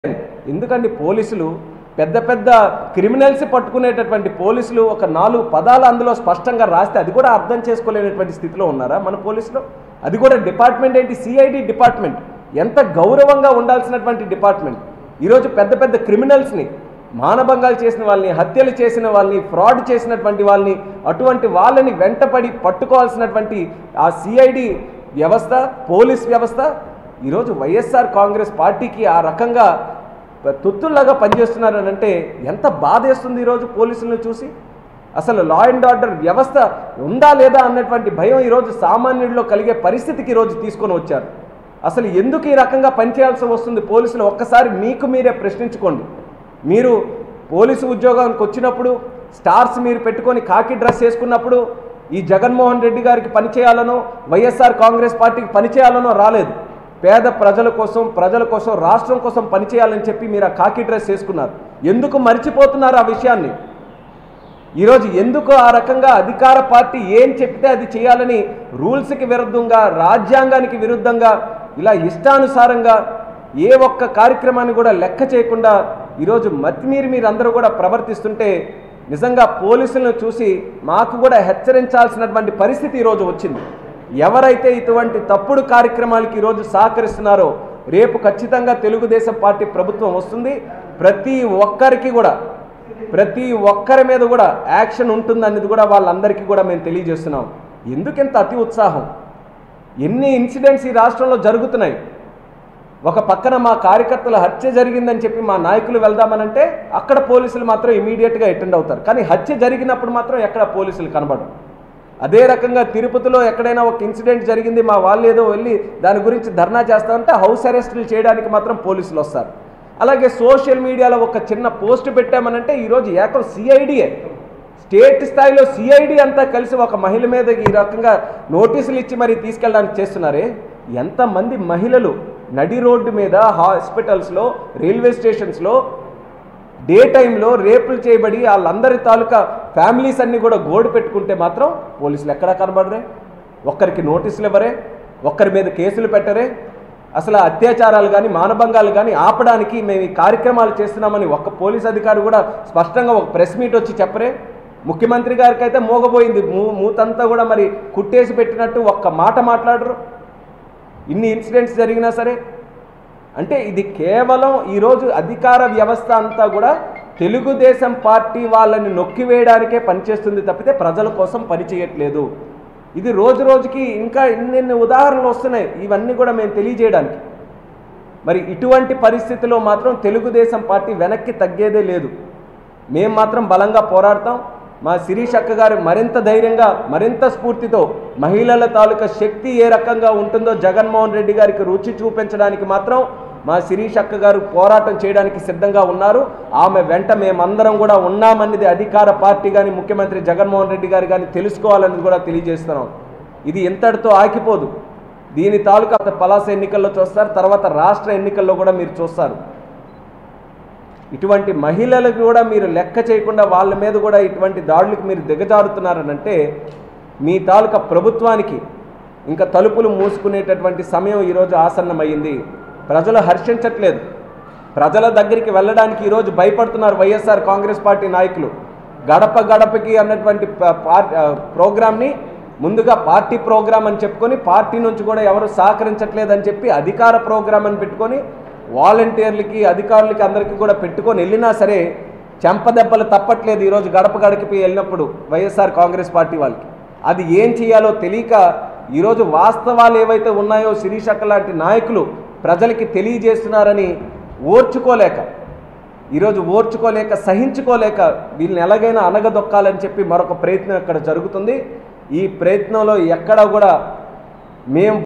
ఎందుకండి పోలీసులు పెద్ద పెద్ద క్రిమినల్స్ పట్టుకునేటటువంటి పోలీసులు ఒక నాలుగు పదాలు అందులో స్పష్టంగా రాస్తే అది కూడా అర్థం చేసుకోలేనటువంటి స్థితిలో ఉన్నారా మన పోలీసులు అది కూడా డిపార్ట్మెంట్ ఏంటి సిఐడి డిపార్ట్మెంట్ ఎంత గౌరవంగా ఉండాల్సినటువంటి డిపార్ట్మెంట్ ఈరోజు పెద్ద పెద్ద క్రిమినల్స్ని మానభంగాలు చేసిన వాళ్ళని హత్యలు చేసిన వాళ్ళని ఫ్రాడ్ చేసినటువంటి వాళ్ళని అటువంటి వాళ్ళని వెంటపడి పట్టుకోవాల్సినటువంటి ఆ సిఐడి వ్యవస్థ పోలీస్ వ్యవస్థ ఈరోజు వైఎస్ఆర్ కాంగ్రెస్ పార్టీకి ఆ రకంగా తొత్తుల్లాగా పనిచేస్తున్నారు అని అంటే ఎంత బాధేస్తుంది ఈరోజు పోలీసులను చూసి అసలు లా అండ్ ఆర్డర్ వ్యవస్థ ఉందా లేదా అన్నటువంటి భయం ఈరోజు సామాన్యుడిలో కలిగే పరిస్థితికి ఈరోజు తీసుకొని వచ్చారు అసలు ఎందుకు ఈ రకంగా పనిచేయాల్సి వస్తుంది పోలీసులు ఒక్కసారి మీకు మీరే ప్రశ్నించుకోండి మీరు పోలీసు ఉద్యోగానికి వచ్చినప్పుడు స్టార్స్ మీరు పెట్టుకొని కాకి డ్రెస్ వేసుకున్నప్పుడు ఈ జగన్మోహన్ రెడ్డి గారికి పనిచేయాలనో వైఎస్ఆర్ కాంగ్రెస్ పార్టీకి పనిచేయాలనో రాలేదు పేద ప్రజల కోసం ప్రజల కోసం రాష్ట్రం కోసం పనిచేయాలని చెప్పి మీరు ఆ కాకి డ్రెస్ వేసుకున్నారు ఎందుకు మర్చిపోతున్నారు ఆ విషయాన్ని ఈరోజు ఎందుకు ఆ రకంగా అధికార పార్టీ ఏం చెప్తే అది చేయాలని రూల్స్కి విరుద్ధంగా రాజ్యాంగానికి విరుద్ధంగా ఇలా ఇష్టానుసారంగా ఏ ఒక్క కార్యక్రమాన్ని కూడా లెక్క చేయకుండా ఈరోజు మతిమీరి మీరందరూ కూడా ప్రవర్తిస్తుంటే నిజంగా పోలీసులను చూసి మాకు కూడా హెచ్చరించాల్సినటువంటి పరిస్థితి ఈరోజు వచ్చింది ఎవరైతే ఇటువంటి తప్పుడు కార్యక్రమాలకి ఈరోజు సహకరిస్తున్నారో రేపు ఖచ్చితంగా తెలుగుదేశం పార్టీ ప్రభుత్వం వస్తుంది ప్రతి ఒక్కరికి కూడా ప్రతి ఒక్కరి మీద కూడా యాక్షన్ ఉంటుందనేది కూడా వాళ్ళందరికీ కూడా మేము తెలియజేస్తున్నాం ఎందుకింత అతి ఉత్సాహం ఎన్ని ఇన్సిడెంట్స్ ఈ రాష్ట్రంలో జరుగుతున్నాయి ఒక పక్కన మా కార్యకర్తల హత్య జరిగిందని చెప్పి మా నాయకులు వెళ్దామనంటే అక్కడ పోలీసులు మాత్రం ఇమీడియట్గా అటెండ్ అవుతారు కానీ హత్య జరిగినప్పుడు మాత్రం ఎక్కడ పోలీసులు కనబడరు అదే రకంగా తిరుపతిలో ఎక్కడైనా ఒక ఇన్సిడెంట్ జరిగింది మా వాళ్ళు ఏదో వెళ్ళి దాని గురించి ధర్నా చేస్తామంటే హౌస్ అరెస్టులు చేయడానికి మాత్రం పోలీసులు వస్తారు అలాగే సోషల్ మీడియాలో ఒక చిన్న పోస్ట్ పెట్టామనంటే ఈరోజు ఏకం సిఐడియే స్టేట్ స్థాయిలో సిఐడి అంతా కలిసి ఒక మహిళ మీద ఈ రకంగా నోటీసులు ఇచ్చి మరి తీసుకెళ్ళడానికి చేస్తున్నారే ఎంతమంది మహిళలు నడి రోడ్డు మీద హాస్పిటల్స్లో రైల్వే స్టేషన్స్లో డే టైంలో రేపులు చేయబడి వాళ్ళందరి తాలూకా ఫ్యామిలీస్ అన్నీ కూడా గోడు పెట్టుకుంటే మాత్రం పోలీసులు ఎక్కడా కనబడరే ఒక్కరికి నోటీసులు ఇవ్వరే ఒక్కరి మీద కేసులు పెట్టరే అసలు అత్యాచారాలు కానీ మానభంగాలు కానీ ఆపడానికి మేము ఈ కార్యక్రమాలు చేస్తున్నామని ఒక్క పోలీస్ అధికారి కూడా స్పష్టంగా ఒక ప్రెస్ మీట్ వచ్చి చెప్పరే ముఖ్యమంత్రి గారికి అయితే మోగబోయింది మూ మూతంతా కూడా మరి కుట్టేసి పెట్టినట్టు ఒక్క మాట మాట్లాడరు ఇన్ని ఇన్సిడెంట్స్ జరిగినా సరే అంటే ఇది కేవలం ఈరోజు అధికార వ్యవస్థ అంతా కూడా తెలుగుదేశం పార్టీ వాళ్ళని నొక్కివేయడానికే పనిచేస్తుంది తప్పితే ప్రజల కోసం పనిచేయట్లేదు ఇది రోజు రోజుకి ఇంకా ఇన్నెన్ని ఉదాహరణలు వస్తున్నాయి ఇవన్నీ కూడా మేము తెలియజేయడానికి మరి ఇటువంటి పరిస్థితిలో మాత్రం తెలుగుదేశం పార్టీ వెనక్కి తగ్గేదే లేదు మేము మాత్రం బలంగా పోరాడతాం మా శిరీష్ అక్క గారు మరింత ధైర్యంగా మరింత స్ఫూర్తితో మహిళల తాలూకా శక్తి ఏ రకంగా ఉంటుందో జగన్మోహన్ రెడ్డి గారికి రుచి చూపించడానికి మాత్రం మా శిరీష్ అక్క గారు పోరాటం చేయడానికి సిద్ధంగా ఉన్నారు ఆమె వెంట మేమందరం కూడా ఉన్నామన్నది అధికార పార్టీ కానీ ముఖ్యమంత్రి జగన్మోహన్ రెడ్డి గారు కానీ తెలుసుకోవాలన్నది కూడా తెలియజేస్తున్నాం ఇది ఇంతటితో ఆగిపోదు దీని తాలూకా పలాస ఎన్నికల్లో చూస్తారు తర్వాత రాష్ట్ర ఎన్నికల్లో కూడా మీరు చూస్తారు ఇటువంటి మహిళలకు కూడా మీరు లెక్క చేయకుండా వాళ్ళ మీద కూడా ఇటువంటి దాడులకు మీరు దిగజారుతున్నారనంటే మీ తాలూకా ప్రభుత్వానికి ఇంకా తలుపులు మూసుకునేటటువంటి సమయం ఈరోజు ఆసన్నమైంది ప్రజలు హర్షించట్లేదు ప్రజల దగ్గరికి వెళ్ళడానికి ఈరోజు భయపడుతున్నారు వైఎస్ఆర్ కాంగ్రెస్ పార్టీ నాయకులు గడప గడపకి అన్నటువంటి ప- పార్- ఆ, ప్రోగ్రామ్ని ముందుగా పార్టీ ప్రోగ్రామ్ అని చెప్పుకొని పార్టీ నుంచి కూడా ఎవరు సహకరించట్లేదని చెప్పి అధికార ప్రోగ్రామ్ అని పెట్టుకొని వాలంటీర్లకి అధికారులకి అందరికీ కూడా పెట్టుకొని వెళ్ళినా సరే చెంపదెబ్బలు తప్పట్లేదు ఈరోజు గడప గడపకి వెళ్ళినప్పుడు వైఎస్ఆర్ కాంగ్రెస్ పార్టీ వాళ్ళకి అది ఏం చేయాలో తెలియక ఈరోజు వాస్తవాలు ఏవైతే ఉన్నాయో శిరీషక్క లాంటి నాయకులు ప్రజలకి తెలియజేస్తున్నారని ఓర్చుకోలేక ఈరోజు ఓర్చుకోలేక సహించుకోలేక వీళ్ళని ఎలాగైనా అనగదొక్కాలని చెప్పి మరొక ప్రయత్నం ఇక్కడ జరుగుతుంది ఈ ప్రయత్నంలో ఎక్కడా కూడా మేము